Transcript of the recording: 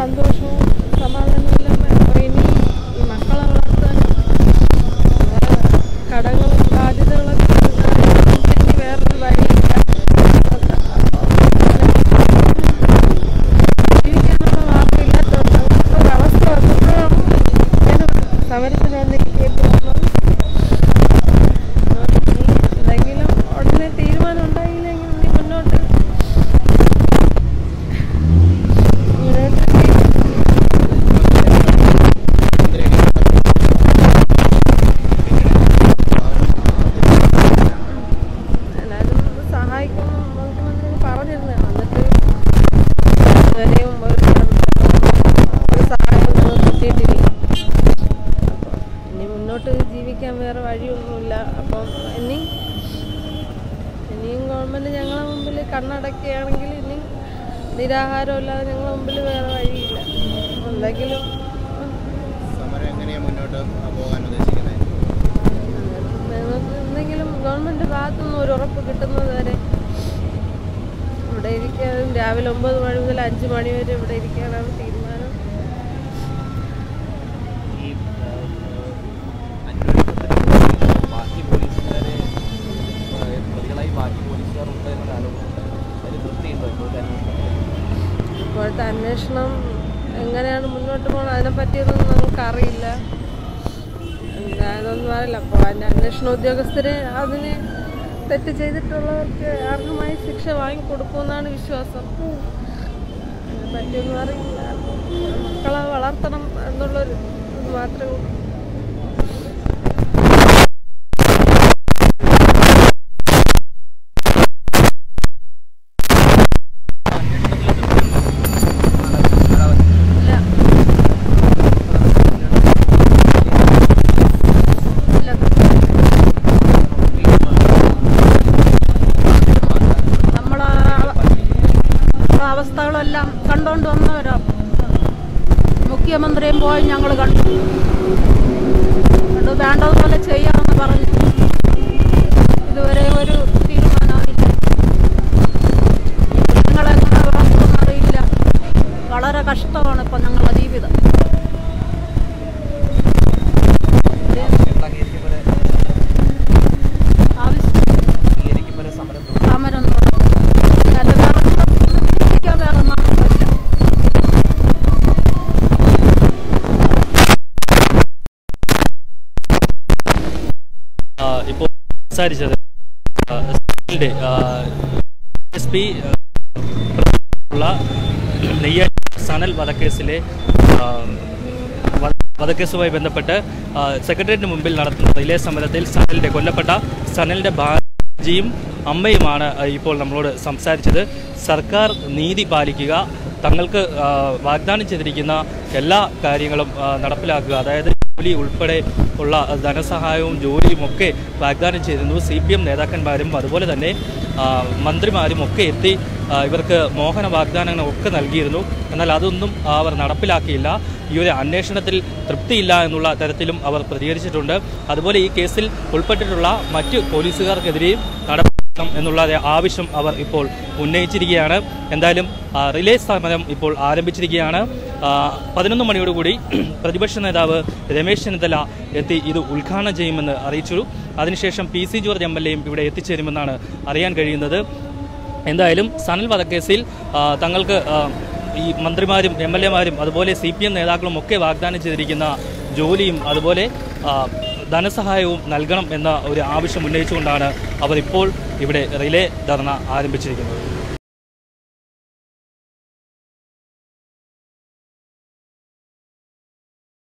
സന്തോഷവും സമാധാനവും എല്ലാം വേണം. അപ്പോൾ ഇനി ഈ മക്കളെ വളർത്താൻ വേറെ കടങ്ങളും ബാധ്യതകളൊക്കെ തീർക്കാനായിട്ട് ഇനി വേറൊരു വഴിയില്ല ജീവിക്കാനുള്ള മാർഗ്ഗമില്ലാത്തതുകൊണ്ട് അങ്ങനത്തെ ഒരു അവസ്ഥ വന്നപ്പോഴാണ് ഞാൻ സമരത്തിന് വന്നിരിക്കേണ്ടി വന്നത് ഇനി എന്തെങ്കിലും ഉടനെ തീരുമാനം ഉണ്ടായില്ലെങ്കിൽ ഇനി മുന്നോട്ട് എല്ലാവരും ഒന്ന് സഹായിക്കണം മുഖ്യമന്ത്രി പറഞ്ഞിരുന്നു എന്നിട്ട് ഇതുവരെയും ഒരു ഒരു സഹായം ഒന്നും കിട്ടിയിട്ടില്ല അപ്പം ഇനി മുന്നോട്ട് ജീവിക്കാൻ വേറെ വഴിയൊന്നുമില്ല അപ്പം ഇനി ഇനിയും ഗവൺമെൻറ് ഞങ്ങളെ മുമ്പിൽ കണ്ണടക്കുകയാണെങ്കിൽ ഇനി നിരാഹാരമില്ലാതെ ഞങ്ങളെ മുമ്പിൽ വേറെ വഴിയില്ല എന്തെങ്കിലും സമരം എങ്ങനെയാണ് മുന്നോട്ട് പോകാൻ ഉദ്ദേശിക്കുന്നത് ഞങ്ങൾക്ക് എന്തെങ്കിലും ഗവൺമെൻറ് ഭാഗത്തുനിന്ന് ഒരു ഉറപ്പ് കിട്ടുന്നത് വരെ ഇവിടെ ഇരിക്കാനും രാവിലെ ഒമ്പത് മണി മുതൽ അഞ്ച് മണി വരെ ഇവിടെ ഇരിക്കാനാണ് തീരുമാനം ഈ അന്വേഷണത്തിന് ബാക്കി പോലീസുകാരെ ഏഹ്, പ്രതികളായി ബാക്കി പോലീസുകാർ ഉണ്ട് എന്നൊരു ആരോപണമുണ്ട് അതിൽ തൃപ്തിയുണ്ടോ ഇപ്പോഴത്തെ അന്വേഷണത്തിൽ ഇപ്പോഴത്തെ അന്വേഷണം എങ്ങനെയാണ് മുന്നോട്ട് പോകുന്നത് അതിനെപ്പറ്റിയൊന്നും നമുക്കറിയില്ല ഞാനൊന്നും അറിയില്ല അപ്പോൾ അതിൻ്റെ അന്വേഷണ ഉദ്യോഗസ്ഥർ അതിന് തെറ്റ് ചെയ്തിട്ടുള്ളവർക്ക് അർഹമായി ശിക്ഷ വാങ്ങിക്കൊടുക്കുമെന്നാണ് വിശ്വാസം അതിനെപ്പറ്റിയൊന്നും അറിയില്ല മക്കളെ വളർത്തണം എന്നുള്ളൊരു ഇത് മാത്രമേ ഉള്ളൂ ഇല്ല ഇല്ല നമ്മളെ നമ്മളെ അവസ്ഥകളെല്ലാം കണ്ടുകൊണ്ട് വന്നവരാ മുഖ്യമന്ത്രിയും പോയി ഞങ്ങൾ കണ്ടു കണ്ടു വേണ്ടതുപോലെ ചെയ്യാമെന്ന് പറഞ്ഞു ഇതുവരെ ഒരു തീരുമാനമായില്ല നിങ്ങളെങ്ങനെ ഉറപ്പൊന്നും അറിയില്ല വളരെ കഷ്ടമാണ് ഇപ്പം ഞങ്ങളുടെ ജീവിതം കേരള കേസിൽ വരെ ആവശ്യം സ്വീകരിക്കും വരെ സമരം തുടരും. സമരം തുടങ്ങും അല്ല വേറെ എനിക്ക് വേറെ മാർഗമില്ല ആ, ഇപ്പോൾ സംസാരിച്ചത് എസ് പി ഉള്ള നെയ്യാർ സനൽ വധക്കേസിലെ ആ, വധ- വധക്കേസുമായി ബന്ധപ്പെട്ട് ആ, സെക്രട്ടേറിയറ്റിന് മുമ്പിൽ നടത്തുന്ന റിലേ സമരത്തിൽ സനലിൻ്റെ കൊല്ലപ്പെട്ട സനലിൻ്റെ ഭാര്യയും അമ്മയുമാണ് ആ, ഇപ്പോൾ നമ്മളോട് സംസാരിച്ചത് സർക്കാർ നീതി പാലിക്കുക തങ്ങൾക്ക് ആ, വാഗ്ദാനം ചെയ്തിരിക്കുന്ന എല്ലാ കാര്യങ്ങളും ആ, നടപ്പിലാക്കുക അതായത് ജോലി ഉൾപ്പെടെ ഉള്ള ധനസഹായവും ജോലിയും ഒക്കെ വാഗ്ദാനം ചെയ്തിരുന്നു സി പി എം നേതാക്കന്മാരും അതുപോലെ തന്നെ ആ, മന്ത്രിമാരും ഒക്കെ എത്തി ആ, ഇവർക്ക് മോഹന വാഗ്ദാനങ്ങളൊക്കെ നൽകിയിരുന്നു എന്നാൽ അതൊന്നും അവർ നടപ്പിലാക്കിയില്ല ഈ ഒരു അന്വേഷണത്തിൽ തൃപ്തിയില്ല എന്നുള്ള തരത്തിലും അവർ പ്രതികരിച്ചിട്ടുണ്ട് അതുപോലെ ഈ കേസിൽ ഉൾപ്പെട്ടിട്ടുള്ള മറ്റ് പോലീസുകാർക്കെതിരെയും നടപടി നടത്തണം എന്നുള്ള ഒരു ആവശ്യം അവർ ഇപ്പോൾ ഉന്നയിച്ചിരിക്കുകയാണ് എന്തായാലും ആ, റിലേ സമരം ഇപ്പോൾ ആരംഭിച്ചിരിക്കുകയാണ് ആ, പതിനൊന്ന് മണിയോടുകൂടി പ്രതിപക്ഷ നേതാവ് രമേശ് ചെന്നിത്തല എത്തി ഇത് ഉദ്ഘാടനം ചെയ്യുമെന്ന് അറിയിച്ചു അതിനുശേഷം P C George M L എയും ഇവിടെ എത്തിച്ചേരുമെന്നാണ് അറിയാൻ കഴിയുന്നത് എന്തായാലും സനൽ വധക്കേസിൽ ആ, തങ്ങൾക്ക് ആ, ഈ മന്ത്രിമാരും എം എൽ എമാരും അതുപോലെ സി പി എം നേതാക്കളും ഒക്കെ വാഗ്ദാനം ചെയ്തിരിക്കുന്ന ജോലിയും അതുപോലെ ആ, ധനസഹായവും നൽകണം എന്ന ഒരു ആവശ്യം ഉന്നയിച്ചുകൊണ്ടാണ് അവർ ഇപ്പോൾ ഇവിടെ റിലേ ധർണ ആരംഭിച്ചിരിക്കുന്നത്